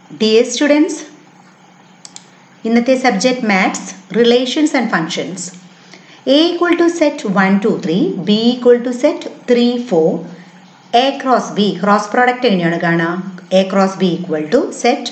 Dear students ഇന്നത്തെ subject maths relations and functions A equal to set one two three B equal to set three four A cross B cross product എങ്ങനെയാണ് കാണുക A cross B equal to set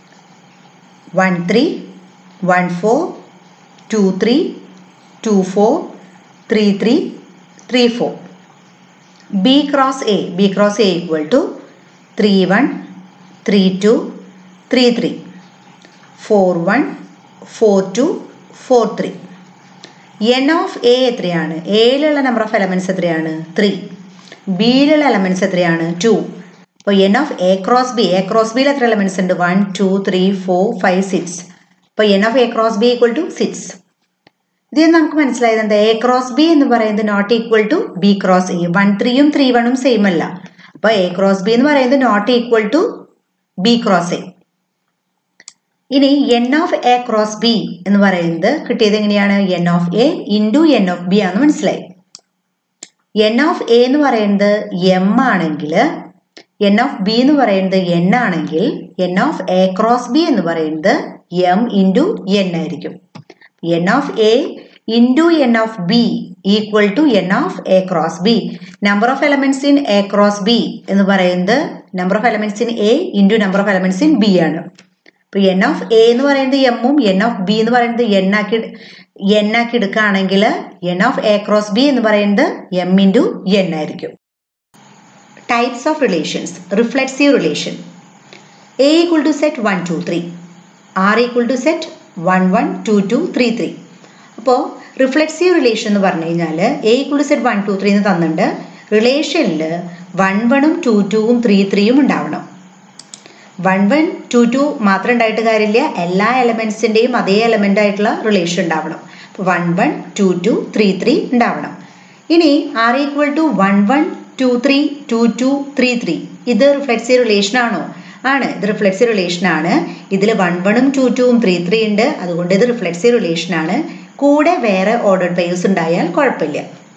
one three one four two three two four three three three four B cross A B cross A equal to three one three two three three four one four two four three N of A എത്രയാണ് എയിലുള്ള number of elements എത്രയാണ് three ബിയിലുള്ള elements എത്രയാണ് two അപ്പോൾ N of A cross B A cross ബിയിൽ എത്ര elements ഉണ്ട് one two three four five six അപ്പോൾ N of A cross B equal to six ഇത് നമുക്ക് മനസ്സിലായത് എന്താ എ ക്രോസ് ബി എന്ന് പറയുന്നത് not equal to B cross A one ത്രീയും ത്രീ വണ്ണും സെയിം അല്ല അപ്പോൾ എ ക്രോസ് ബി എന്ന് പറയുന്നത് not equal to B cross A ഇനി N of A cross B എന്ന് പറയുന്നത് കിട്ടിയത് എങ്ങനെയാണ് N of A into N of B ആണെന്ന് മനസ്സിലായി എൻ ഓഫ് എ എന്ന് പറയുന്നത് എം ആണെങ്കിൽ എൻ ഓഫ് ബി എന്ന് പറയുന്നത് എൻ ആണെങ്കിൽ N of A cross B എന്ന് പറയുന്നത് എം ഇൻറ്റു എൻ ആയിരിക്കും N of A into N of B equal to N of A cross B number of elements in A cross B എന്ന് പറയുന്നത് number of elements in A into number of elements in B ആണ് അപ്പോൾ N of A എന്ന് പറയുന്നത് എമ്മും N of B എന്ന് പറയുന്നത് N ആക്കി എൻ ആക്കി എടുക്കുകയാണെങ്കിൽ N of A cross B എന്ന് പറയുന്നത് എം ഇൻറ്റു എൻ ആയിരിക്കും types of relations reflexive relation A equal to set one two three R equal to set one one two two three three അപ്പോൾ reflexive relation എന്ന് പറഞ്ഞു കഴിഞ്ഞാൽ A equal to set one two three എന്ന് തന്നിട്ടുണ്ട് റിലേഷനിൽ one വണ്ണും to ടുവും three ത്രീയും ഉണ്ടാവണം വൺ വൺ ടു ടു മാത്രം ഉണ്ടായിട്ട് കാര്യമില്ല എല്ലാ എലമെൻസിൻ്റെയും അതേ എലമെൻ്റ് ആയിട്ടുള്ള റിലേഷൻ ഉണ്ടാവണം അപ്പോൾ one one two two three three ഉണ്ടാവണം ഇനി R equal to one one two three two two three three ഇത് റിഫ്ലെക്സീവ് റിലേഷൻ ആണോ ആണ് ഇത് റിഫ്ലെക്സീവ് റിലേഷൻ ആണ് ഇതിൽ വൺ വണ്ണും ടു ടുവും ത്രീ ത്രീ ഉണ്ട് അതുകൊണ്ട് ഇത് റിഫ്ലെക്സീവ് റിലേഷൻ ആണ് കൂടെ വേറെ ഓർഡർ പെയർസ് ഉണ്ടായാൽ കുഴപ്പമില്ല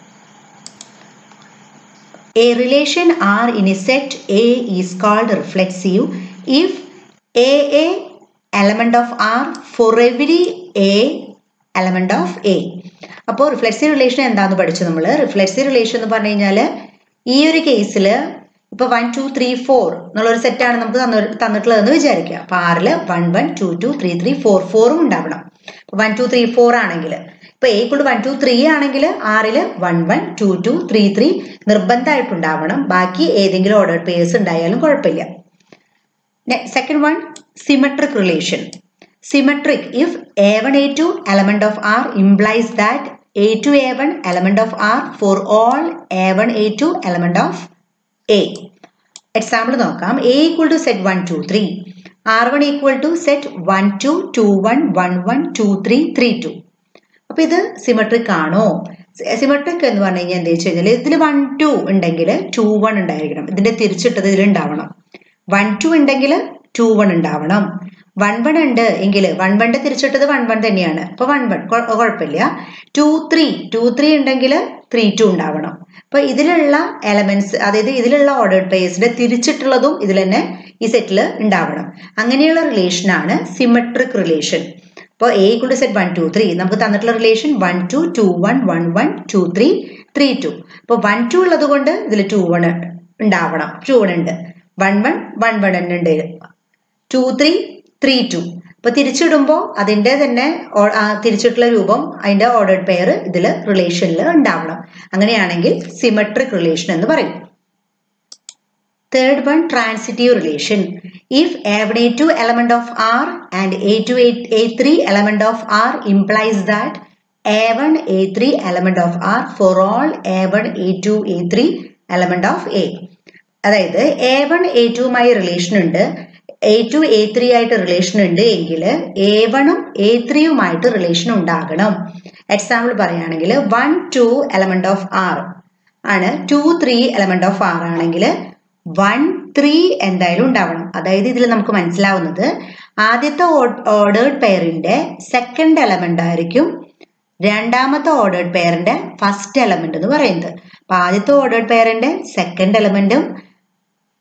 A relation R in a set A is called reflexive if AA element of R for every A element of A. അപ്പോൾ റിഫ്ലെക്സീവ് റിലേഷൻ എന്താണെന്ന് പഠിച്ചു നമ്മൾ റിഫ്ലെക്സീവ് റിലേഷൻ എന്ന് പറഞ്ഞു കഴിഞ്ഞാൽ ഈ ഒരു കേസിൽ ഇപ്പോൾ വൺ ടു ത്രീ ഫോർ എന്നുള്ളൊരു സെറ്റാണ് നമുക്ക് തന്നു തന്നിട്ടുള്ളതെന്ന് വിചാരിക്കുക അപ്പോൾ ആറിൽ one one two two three three four ഫോറും ഉണ്ടാവണം അപ്പോൾ വൺ ടു ത്രീ ഫോർ ആണെങ്കിൽ ഇപ്പോൾ എ കൊണ്ട് വൺ ടു ത്രീ ആണെങ്കിൽ ആറിൽ one one two two three three നിർബന്ധമായിട്ടുണ്ടാവണം ബാക്കി ഏതെങ്കിലും ഓർഡർ പേഴ്സ് ഉണ്ടായാലും കുഴപ്പമില്ല second one symmetric relation symmetric if A one A two element of R implies that A two A one element of R for all A one A two element of A example നോക്കാം A equal to set one two three R one equal to set one two two one one one two three three two അപ്പൊ ഇത് symmetric ആണോ symmetric എന്ന് പറഞ്ഞു കഴിഞ്ഞാൽ എന്താ വെച്ച് കഴിഞ്ഞാൽ ഇതിൽ വൺ ടു ഉണ്ടെങ്കിൽ ടു വൺ ഉണ്ടായിരിക്കണം ഇതിന്റെ തിരിച്ചിട്ടത് ഇതിൽ ഉണ്ടാവണം വൺ ടു ഉണ്ടെങ്കിൽ ടു വൺ ഉണ്ടാവണം വൺ വൺ ഉണ്ട് എങ്കിൽ വൺ വണ്ടെ തിരിച്ചിട്ടത് വൺ വൺ തന്നെയാണ് അപ്പൊ വൺ വൺ കുഴപ്പമില്ല ടു ത്രീ ടു ത്രീ ഉണ്ടെങ്കിൽ ത്രീ ടു ഉണ്ടാവണം അപ്പൊ ഇതിലുള്ള എലമെന്റ്സ് അതായത് ഇതിലുള്ള ഓർഡർ പേഴ്സിന്റെ തിരിച്ചിട്ടുള്ളതും ഇതിൽ തന്നെ ഈ സെറ്റിൽ ഉണ്ടാവണം അങ്ങനെയുള്ള റിലേഷനാണ് സിമെട്രിക് റിലേഷൻ അപ്പോൾ A equal set one two three നമുക്ക് തന്നിട്ടുള്ള relation one two two one one one two three three two അപ്പോൾ വൺ ടു ഉള്ളത് കൊണ്ട് ഇതിൽ ടു വൺ ഉണ്ടാവണം ടു വൺ ഉണ്ട് വൺ വൺ വൺ വൺ തന്നെ ഉണ്ട് ടു ത്രീ ത്രീ ടു അപ്പോൾ തിരിച്ചിടുമ്പോൾ അതിൻ്റെ തന്നെ തിരിച്ചിട്ടുള്ള രൂപം അതിൻ്റെ ഓർഡർ പെയർ ഇതിൽ റിലേഷനിൽ ഉണ്ടാവണം അങ്ങനെയാണെങ്കിൽ സിമെട്രിക് റിലേഷൻ എന്ന് പറയും Third one, transitive relation. If A1, A2 element of R and A2, A3 element of R implies that A1, A3 element of R for all A1, A2, A3 element of A. അതായത് A one A ടുവുമായി relation ഉണ്ട് A two A three ആയിട്ട് relation ഉണ്ട് എങ്കിൽ A വണ്ണും A ത്രീയുമായിട്ട് relation ഉണ്ടാകണം example പറയുകയാണെങ്കിൽ one two element of R ആണ് two three element of R ആണെങ്കിൽ വൺ ത്രീ എന്തായാലും ഉണ്ടാവണം അതായത് ഇതിൽ നമുക്ക് മനസ്സിലാവുന്നത് ആദ്യത്തെ ഓർഡേർഡ് പെയറിന്റെ സെക്കൻഡ് എലമെന്റ് ആയിരിക്കും രണ്ടാമത്തെ ഓർഡേർഡ് പെയറിന്റെ ഫസ്റ്റ് എലമെന്റ് എന്ന് പറയുന്നത് അപ്പൊ ആദ്യത്തെ ഓർഡേർഡ് പെയറിന്റെ സെക്കൻഡ് എലമെന്റും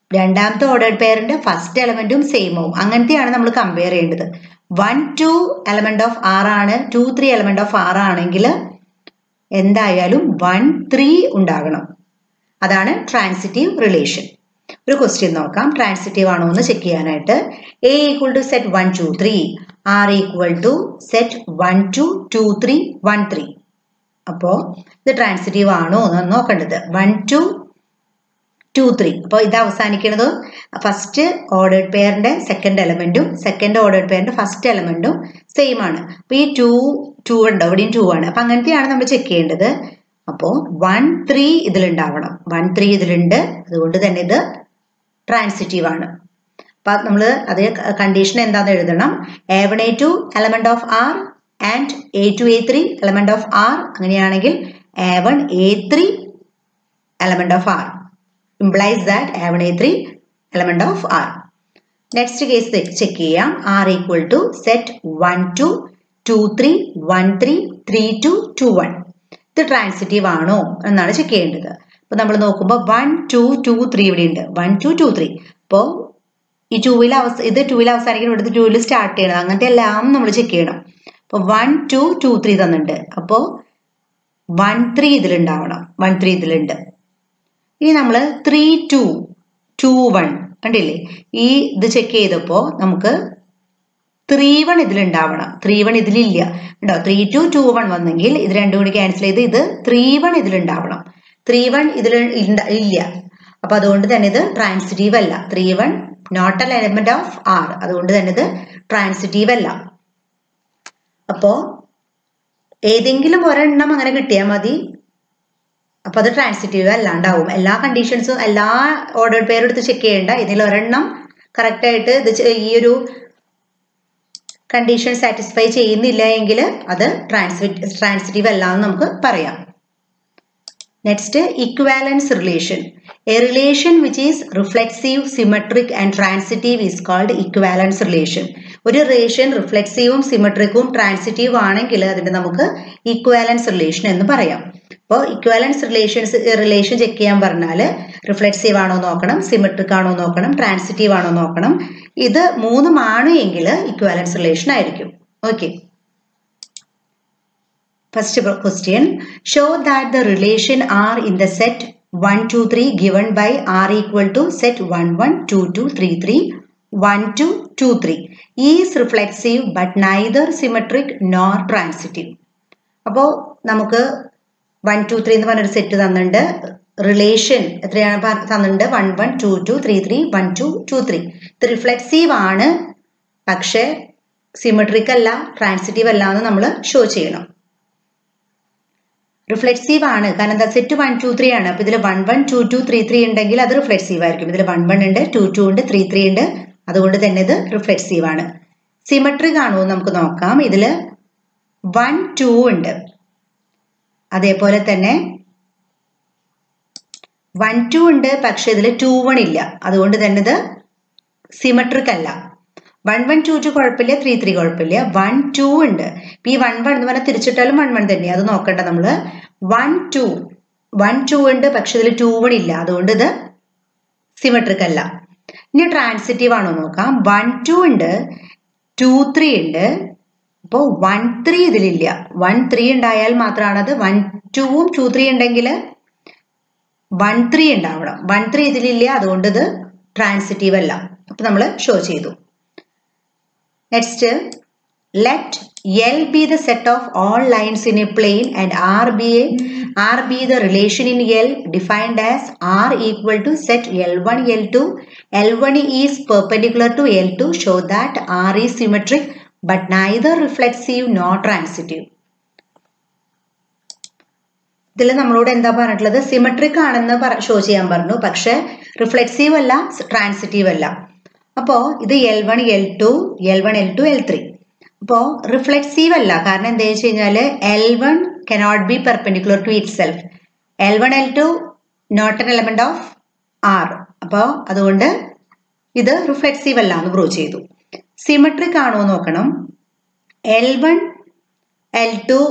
രണ്ടാമത്തെ ഓർഡേഡ് പെയറിന്റെ ഫസ്റ്റ് എലമെന്റും സെയിം ആവും അങ്ങനത്തെയാണ് നമ്മൾ കമ്പയർ ചെയ്യേണ്ടത് one two element of R ആണ് two three element of R ആണെങ്കിൽ എന്തായാലും വൺ ത്രീ ഉണ്ടാകണം അതാണ് ട്രാൻസിറ്റീവ് റിലേഷൻ ഒരു ക്വസ്റ്റ്യൻ നോക്കാം ട്രാൻസിറ്റീവ് ആണോ എന്ന് ചെക്ക് ചെയ്യാനായിട്ട് A equal to set one two three R equal to set one two two three one three അപ്പോൾ ഇത് ട്രാൻസിറ്റീവ് ആണോ എന്ന് നോക്കേണ്ടത് വൺ ടു ടു ത്രീ അപ്പോൾ ഇത് അവസാനിക്കുന്നത് ഫസ്റ്റ് ഓർഡേഡ് പെയറിന്റെ സെക്കൻഡ് എലമെന്റും സെക്കൻഡ് ഓർഡേഡ് പെയറിന്റെ ഫസ്റ്റ് എലമെന്റും സെയിം ആണ് അപ്പോൾ ഈ ടു ടു ഉണ്ടോ ഇവിടെയും ടു ആണ് അപ്പം അങ്ങനത്തെയാണ് നമ്മൾ ചെക്ക് ചെയ്യേണ്ടത് അപ്പോൾ വൺ ത്രീ ഇതിലുണ്ടാവണം വൺ ത്രീ ഇതിലുണ്ട് അതുകൊണ്ട് തന്നെ ഇത് ട്രാൻസിറ്റീവ് ആണ് അപ്പം നമ്മൾ അതേ കണ്ടീഷൻ എന്താണെന്ന് എഴുതണം A one A two element of R and A two A three element of R അങ്ങനെയാണെങ്കിൽ A one A three element of R implies that A one A three element of R next case check ചെയ്യാം R equal to set one two two three one three three two two one ഇത് transitive ആണോ എന്നാണ് check ചെയ്യേണ്ടത് അപ്പൊ നമ്മൾ നോക്കുമ്പോൾ one two two three ഇവിടെ ഉണ്ട് വൺ ടു ടു ത്രീ അപ്പോൾ ഈ ടൂവിൽ അവസ ഇത് ടൂവിൽ അവസാനിക്കണം ഇവിടുത്തെ ടൂവിൽ സ്റ്റാർട്ട് ചെയ്യണം അങ്ങനത്തെ എല്ലാം നമ്മൾ ചെക്ക് ചെയ്യണം അപ്പോൾ വൺ ടു ടു ത്രീ തന്നിട്ടുണ്ട് അപ്പോൾ വൺ ത്രീ ഇതിലുണ്ടാവണം വൺ ത്രീ ഇതിലുണ്ട് ഇനി നമ്മൾ ത്രീ ടു ടു വൺ കണ്ടില്ലേ ഈ ഇത് ചെക്ക് ചെയ്തപ്പോൾ നമുക്ക് ത്രീ വൺ ഇതിലുണ്ടാവണം ത്രീ വൺ ഇതിലില്ല ഉണ്ടോ ത്രീ ടു ടു വൺ വന്നെങ്കിൽ ഇത് രണ്ടും കൂടി ക്യാൻസൽ ചെയ്ത് ഇത് ത്രീ വൺ ഇതിലുണ്ടാവണം ത്രീ വൺ ഇതിൽ ഇല്ല അപ്പൊ അതുകൊണ്ട് തന്നെ ഇത് ട്രാൻസിറ്റീവ് അല്ല three one not an element of R അതുകൊണ്ട് തന്നെ ഇത് ട്രാൻസിറ്റീവ് അല്ല അപ്പോ ഏതെങ്കിലും ഒരെണ്ണം അങ്ങനെ കിട്ടിയാൽ മതി അപ്പൊ അത് ട്രാൻസിറ്റീവ് അല്ലാണ്ടാവും എല്ലാ കണ്ടീഷൻസും എല്ലാ ഓർഡർ പേരും എടുത്ത് ചെക്ക് ചെയ്യേണ്ട ഇതിൽ ഒരെണ്ണം കറക്റ്റ് ആയിട്ട് ഇത് ഈ ഒരു കണ്ടീഷൻ സാറ്റിസ്ഫൈ ചെയ്യുന്നില്ല എങ്കിൽ അത് ട്രാൻസ്മിറ്റ് ട്രാൻസിറ്റീവ് അല്ല എന്ന് നമുക്ക് പറയാം next equivalence relation a relation which is reflexive symmetric and transitive is called equivalence relation ഒരു റിലേഷൻ റിഫ്ലെക്സീവും സിമെട്രിക്കും ട്രാൻസിറ്റീവ് ആണെങ്കിൽ അതിന് നമുക്ക് ഇക്വാലൻസ് റിലേഷൻ എന്ന് പറയാം അപ്പോൾ ഇക്വാലൻസ് റിലേഷൻസ് റിലേഷൻ ചെക്ക് ചെയ്യാൻ പറഞ്ഞാൽ റിഫ്ലെക്സീവ് ആണോ നോക്കണം സിമെട്രിക് ആണോ നോക്കണം ട്രാൻസിറ്റീവ് ആണോ നോക്കണം ഇത് മൂന്നുമാണ് എങ്കിൽ ഇക്വാലൻസ് റിലേഷൻ ആയിരിക്കും okay first question show that the relation R in the set one two three given by R equal to set one one two two three three one two two three is reflexive but neither symmetric nor transitive അപ്പോൾ നമുക്ക് one two three എന്ന് പറഞ്ഞൊരു set തന്നിട്ടുണ്ട് relation എത്രയാണ് തന്നിട്ടുണ്ട് one one two two three three one two two three ഇത് reflexive ആണ് പക്ഷേ സിമെട്രിക് അല്ല ട്രാൻസിറ്റീവ് അല്ല എന്ന് നമ്മൾ ഷോ ചെയ്യണം റിഫ്ലെക്സീവ് ആണ് കാരണം എന്താ സെറ്റ് വൺ ടു ത്രീ ആണ് അപ്പൊ ഇതിൽ one one two two three three ഉണ്ടെങ്കിൽ അത് റിഫ്ലെക്സീവ് ആയിരിക്കും ഇതിൽ വൺ വൺ ഉണ്ട് ടു ടു ഉണ്ട് ത്രീ ത്രീ ഉണ്ട് അതുകൊണ്ട് തന്നെ ഇത് റിഫ്ലെക്സീവ് ആണ് സിമെട്രിക് ആണോ നമുക്ക് നോക്കാം ഇതിൽ വൺ ടു ഉണ്ട് അതേപോലെ തന്നെ വൺ ടു ഉണ്ട് പക്ഷെ ഇതിൽ ടു വൺ ഇല്ല അതുകൊണ്ട് തന്നെ ഇത് സിമെട്രിക് അല്ല വൺ വൺ ടു ടു കുഴപ്പമില്ല ത്രീ ത്രീ കുഴപ്പമില്ല വൺ ടു ഉണ്ട് ഇപ്പൊ ഈ വൺ വൺ എന്ന് പറഞ്ഞാൽ തിരിച്ചിട്ടാലും വൺ വൺ തന്നെയാണ് അത് നോക്കണ്ട നമ്മള് വൺ ടു വൺ ടു ഉണ്ട് പക്ഷെ ഇതിൽ ടു വൺ ഇല്ല അതുകൊണ്ട് ഇത് സിമെട്രിക് അല്ല ഇനി ട്രാൻസിറ്റീവ് ആണോ നോക്കാം വൺ ടു ഉണ്ട് ടു ത്രീ ഉണ്ട് അപ്പോൾ വൺ ത്രീ ഇതിലില്ല വൺ ത്രീ ഉണ്ടായാൽ മാത്രമാണ് അത് വൺ ടുവും ടു ത്രീ ഉണ്ടെങ്കിൽ വൺ ത്രീ ഉണ്ടാവണം വൺ ത്രീ ഇതിലില്ല അതുകൊണ്ട് ഇത് ട്രാൻസിറ്റീവ് അല്ല അപ്പൊ നമ്മൾ ഷോ ചെയ്തു next let L be the set of all lines in a plane and R be A R B the relation in L defined as R equal to set L one L two L one is perpendicular to L two show that R is symmetric but neither reflexive no transitive ഇതിൽ നമ്മളോട് എന്താ പറഞ്ഞിട്ടുള്ളത് symmetric ആണെന്ന് show ചെയ്യാൻ പറഞ്ഞു പക്ഷെ reflexive അല്ല transitive അല്ല അപ്പോൾ ഇത് L one L two L one L two L three അപ്പോൾ റിഫ്ലെക്സീവ് അല്ല കാരണം എന്താ വെച്ച് കഴിഞ്ഞാൽ L one cannot be perpendicular to itself L one L two not an element of R അപ്പോൾ അതുകൊണ്ട് ഇത് റിഫ്ലെക്സീവ് അല്ല എന്ന് പ്രൂവ് ചെയ്തു സിമെട്രിക് ആണോ നോക്കണം L one L two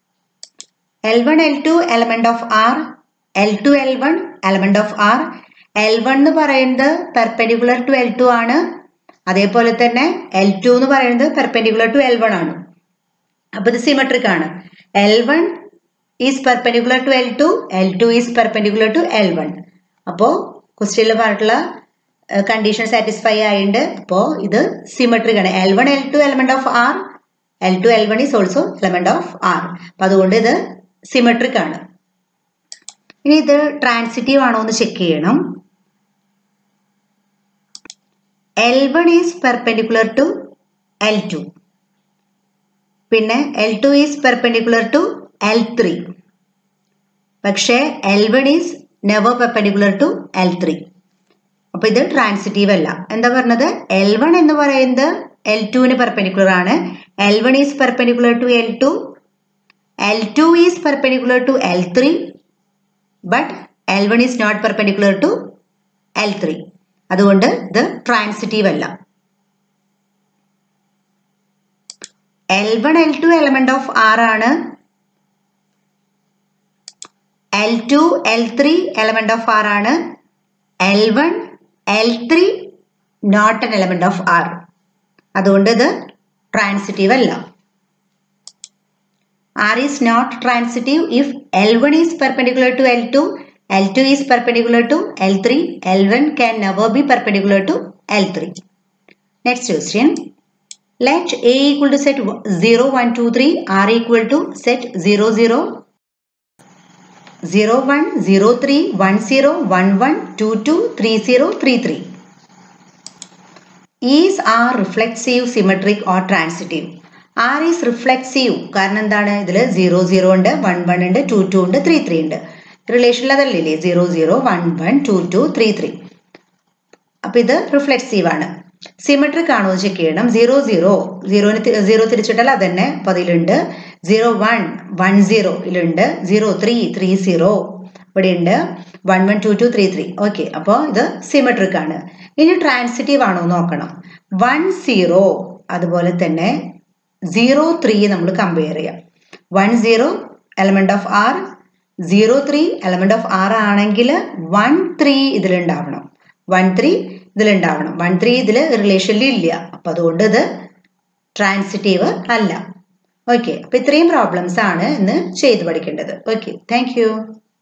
L one L two element of R L two L one element of R L one എന്ന് പറയുന്നത് പെർപെൻഡിക്കുലർ ടു എൽ ടു ആണ് അതേപോലെ തന്നെ എൽ ടു എന്ന് പറയുന്നത് പെർപെൻഡിക്കുലർ ടു എൽ വൺ ആണ് അപ്പൊ ഇത് സിമെട്രിക് ആണ് L one is perpendicular to L two L two is perpendicular to L one അപ്പോൾ ക്വസ്റ്റ്യനിൽ പറഞ്ഞിട്ടുള്ള കണ്ടീഷൻ സാറ്റിസ്ഫൈ ആയിട്ടുണ്ട് അപ്പോൾ ഇത് സിമെട്രിക് ആണ് L one L two element of R L two L one is also element of R അപ്പൊ അതുകൊണ്ട് ഇത് സിമെട്രിക് ആണ് ഇനി ഇത് ട്രാൻസിറ്റീവ് ആണോ എന്ന് ചെക്ക് ചെയ്യണം L one is perpendicular to L two പിന്നെ L two is perpendicular to L three പക്ഷേ L one is never perpendicular to L three അപ്പൊ ഇത് ട്രാൻസിറ്റീവ് അല്ല എന്താ പറഞ്ഞത് എൽ വൺ എന്ന് പറയുന്നത് എൽ ടുവിന് പെർപെൻഡിക്കുലർ ആണ് L one is perpendicular to L two L two is perpendicular to L three but L one is not perpendicular to L three അതുകൊണ്ട് ഇത് ട്രാൻസിറ്റീവ് അല്ല L one L two element of R ആണ് L two L three element of R ആണ് L one L three not an element of R അതുകൊണ്ട് ഇത് transitive അല്ല R is not transitive if L one is perpendicular to L two L two is perpendicular to L three L one can never be perpendicular to L three next question let a equal to set 0 1 2 3 r equal to set 0 0 0 1 0 3 1 0 1 1 2 2 3 0 3 3 is r reflexive symmetric or transitive r is reflexive കാരണം എന്താണ് ഇതിൽ zero zero ഉണ്ട് one one ഉണ്ട് two two ഉണ്ട് three three ഉണ്ട് റിലേഷനിൽ അതല്ലേ zero zero one one two two three three അപ്പൊ ഇത് റിഫ്ലെക്സീവ് ആണ് സിമെട്രിക് ആണോ എന്ന് ചെക്ക് ചെയ്യണം സീറോ സീറോ സീറോന് സീറോ തിരിച്ചിട്ടാൽ അത് തന്നെ അപ്പൊ അതിലുണ്ട് സീറോ വൺ വൺ സീറോ ഇതിലുണ്ട് സീറോ ത്രീ ത്രീ സീറോ ഇവിടെ ഉണ്ട് one one two two three three okay അപ്പോൾ ഇത് സിമെട്രിക് ആണ് ഇനി ട്രാൻസിറ്റീവ് ആണോ നോക്കണം വൺ സീറോ അതുപോലെ തന്നെ സീറോ ത്രീ നമ്മൾ കമ്പയർ ചെയ്യാം one zero element of R zero three element of R ആണെങ്കിൽ വൺ ത്രീ ഇതിലുണ്ടാവണം വൺ ത്രീ ഇതിലുണ്ടാവണം വൺ ത്രീ ഇതിൽ റിലേഷനിൽ ഇല്ല അപ്പം അതുകൊണ്ട് ഇത് ട്രാൻസിറ്റീവ് അല്ല ഓക്കെ അപ്പം ഇത്രയും പ്രോബ്ലംസ് ആണ് ഇന്ന് ചെയ്തു പഠിക്കേണ്ടത് ഓക്കെ താങ്ക്